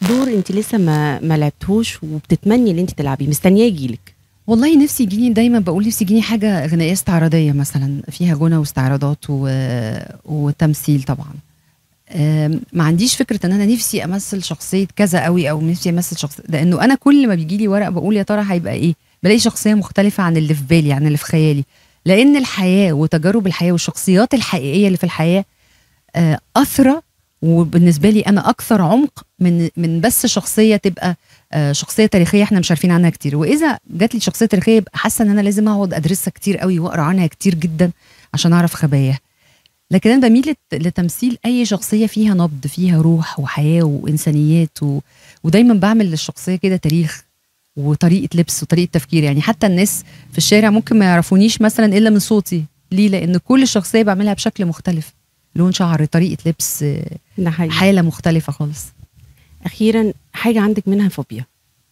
دور انت لسه ما ما لعبتوش وبتتمني ان انت تلعبيه مستنياه يجيلك والله نفسي يجيني دايما بقول نفسي يجيني حاجه غنائيه استعراضيه مثلا فيها غنى واستعراضات و... وتمثيل طبعا أم، ما عنديش فكره ان انا نفسي امثل شخصيه كذا قوي او نفسي امثل شخص لانه انا كل ما بيجي لي ورق بقول يا ترى هيبقى ايه بلاقي شخصيه مختلفه عن اللي في بالي عن اللي في خيالي لان الحياه وتجارب الحياه والشخصيات الحقيقيه اللي في الحياه آه، اثرى وبالنسبه لي انا اكثر عمق من من بس شخصيه تبقى آه، شخصيه تاريخيه احنا مش عارفين عنها كتير واذا جات لي شخصيه تاريخيه يبقى حاسه ان انا لازم اقعد ادرسها كتير قوي واقرا عنها كتير جدا عشان اعرف خباياها لكن انا بميل لت- لتمثيل اي شخصيه فيها نبض فيها روح وحياه وانسانيات و... ودايما بعمل للشخصيه كده تاريخ وطريقه لبس وطريقه تفكير يعني حتى الناس في الشارع ممكن ما يعرفونيش مثلا الا من صوتي ليه لان كل شخصيه بعملها بشكل مختلف لون شعر طريقه لبس آه، ده حقيقي حاله مختلفه خالص اخيرا حاجه عندك منها فوبيا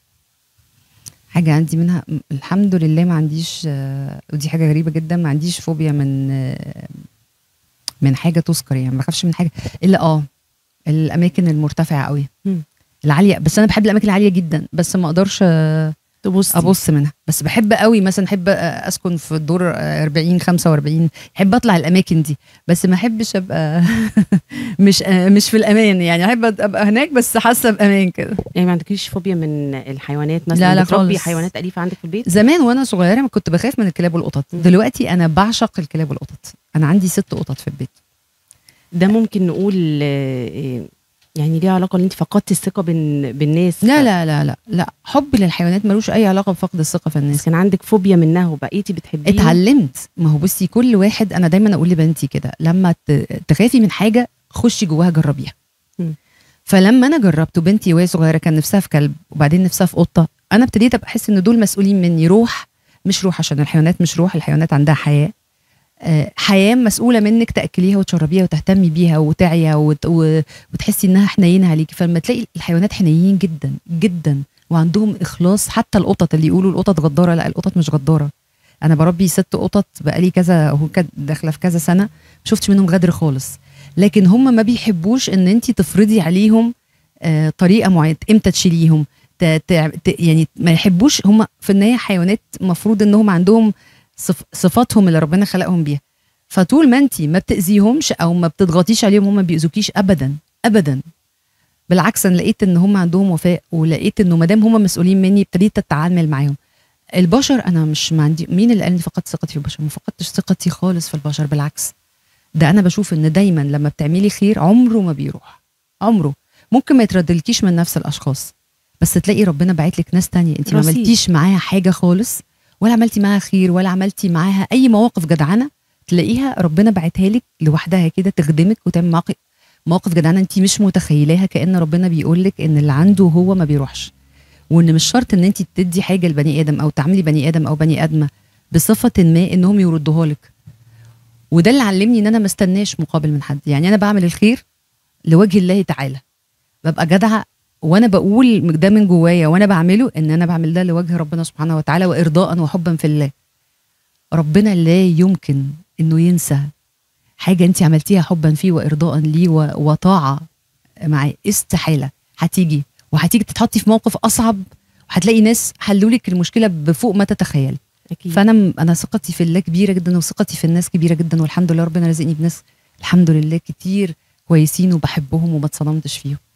حاجه عندي منها م- الحمد لله ما عنديش آه، ودي حاجه غريبه جدا ما عنديش فوبيا من آه، من حاجه تذكر يعني ما بخافش من حاجه الا اه الاماكن المرتفعه قوي مم. العاليه بس انا بحب الاماكن العاليه جدا بس ما اقدرش آه، تبصي ابص منها بس بحب قوي مثلا احب آه، اسكن في الدور آه، 40 45 احب اطلع الاماكن دي بس ما احبش ابقى مش آه، مش في الامان يعني احب ابقى هناك بس حاسه بامان كده يعني ما عندكيش فوبيا من الحيوانات مثلا لا، لا بتربي خالص. حيوانات اليفه عندك في البيت زمان وانا صغيره كنت بخاف من الكلاب والقطط مم. دلوقتي انا بعشق الكلاب والقطط انا عندي ست قطط في البيت ده ممكن نقول آه، يعني ليه علاقه ان انت فقدتي الثقه بين بالناس لا لا لا لا لا حب للحيوانات ملوش اي علاقه بفقد الثقه في بس الناس كان عندك فوبيا منها وبقيتي بتحبيها اتعلمت ما هو بصي كل واحد انا دايما اقول لبنتي كده لما ت- تخافي من حاجه خشي جواها جربيها مم. فلما انا جربت وبنتي وهي صغيره كان نفسها في كلب وبعدين نفسها في قطه انا ابتديت ابقى احس ان دول مسؤولين مني روح مش روح عشان الحيوانات مش روح الحيوانات عندها حياه آه، حياه مسؤوله منك تاكليها وتشربيها وتهتمي بيها وتعيا وت... و... وتحسي انها حنينه عليكي فلما تلاقي الحيوانات حنينين جدا جدا وعندهم اخلاص حتى القطط اللي يقولوا القطط غداره لا القطط مش غداره انا بربي ست قطط بقالي كذا هو كد- داخله في كذا سنه ما شفتش منهم غدر خالص لكن هم ما بيحبوش ان انت تفرضي عليهم آه، طريقه معينه امتى تشيليهم ت... ت... ت... يعني ما يحبوش هم في النهايه حيوانات مفروض انهم عندهم صف... صفاتهم اللي ربنا خلقهم بيها فطول ما انت ما بتاذيهمش او ما بتضغطيش عليهم هم ما بيأذوكيش ابدا ابدا بالعكس انا لقيت ان هم عندهم وفاء ولقيت انه ما دام هم مسؤولين مني ابتديت اتعامل معاهم البشر انا مش ما عندي مين اللي قال اني فقدت ثقتي في البشر ما فقدتش ثقتي خالص في البشر بالعكس ده انا بشوف ان دايما لما بتعملي خير عمره ما بيروح عمره ممكن ما يتردلكيش من نفس الاشخاص بس تلاقي ربنا باعت لك ناس تانية انت ما رصيد. عملتيش معاها حاجه خالص ولا عملتي معاها خير ولا عملتي معاها اي مواقف جدعانه تلاقيها ربنا باعتها لك لوحدها كده تخدمك وتعمل معاك مواقف جدعانه انت مش متخيلاها كان ربنا بيقول لك ان اللي عنده هو ما بيروحش وان مش شرط ان انت تدي حاجه لبني ادم او تعملي بني ادم او بني ادمه بصفه ما انهم يردوها لك وده اللي علمني ان انا ما استناش مقابل من حد يعني انا بعمل الخير لوجه الله تعالى ببقى جدعه وانا بقول ده من جوايا وانا بعمله ان انا بعمل ده لوجه ربنا سبحانه وتعالى وارضاء وحبا في الله ربنا لا يمكن انه ينسى حاجه انت عملتيها حبا فيه وارضاء ليه و- وطاعه معاه استحاله هتيجي وهتيجي تتحطي في موقف اصعب وهتلاقي ناس حلوا لك المشكله بفوق ما تتخيل اكيد فانا م- انا ثقتي في الله كبيره جدا وثقتي في الناس كبيره جدا والحمد لله ربنا رزقني بناس الحمد لله كتير كويسين وبحبهم وما اتصدمتش فيهم